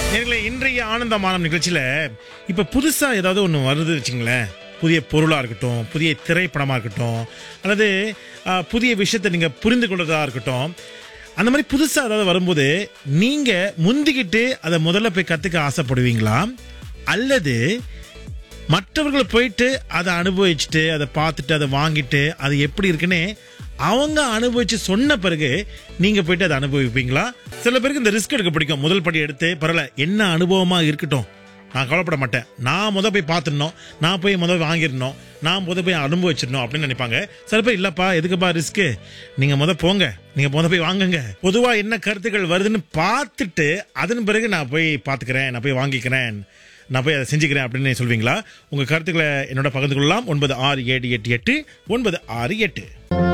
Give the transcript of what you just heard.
நேர்களே இன்றைய ஆனந்தமான நிகழ்ச்சியில் இப்போ புதுசாக ஏதாவது ஒன்று வருது வச்சுங்களேன் புதிய பொருளாக இருக்கட்டும் புதிய திரைப்படமாக இருக்கட்டும் அல்லது ஆ, புதிய விஷயத்தை நீங்கள் புரிந்து கொள்றதா இருக்கட்டும் அந்த மாதிரி புதுசாக ஏதாவது வரும்போது நீங்கள் முந்திக்கிட்டு அதை முதல்ல போய் கற்றுக்க ஆசைப்படுவீங்களா அல்லது மற்றவர்கள் போயிட்டு அதை அனுபவிச்சுட்டு அதை பார்த்துட்டு அதை வாங்கிட்டு அது எப்படி இருக்குன்னு அவங்க அனுபவிச்சு சொன்ன பிறகு நீங்க போயிட்டு அதை அனுபவிப்பீங்களா சில பேருக்கு இந்த ரிஸ்க் எடுக்க பிடிக்கும் முதல் படி எடுத்து பரவாயில்ல என்ன அனுபவமா இருக்கட்டும் நான் கவலைப்பட மாட்டேன் நான் முத போய் பார்த்துடணும் நான் போய் முத வாங்கிடணும் நான் முத போய் அனுபவிச்சிடணும் அப்படின்னு நினைப்பாங்க சில பேர் இல்லப்பா எதுக்குப்பா ரிஸ்க் நீங்க முத போங்க நீங்க முத போய் வாங்குங்க பொதுவா என்ன கருத்துக்கள் வருதுன்னு பார்த்துட்டு அதன் பிறகு நான் போய் பார்த்துக்கிறேன் நான் போய் வாங்கிக்கிறேன் நான் போய் அதை செஞ்சுக்கிறேன் அப்படின்னு சொல்வீங்களா உங்க கருத்துக்களை என்னோட பகிர்ந்து கொள்ளலாம் ஒன்பது ஆறு ஏழு எட்டு எட்டு ஒன்பது ஆறு எட்டு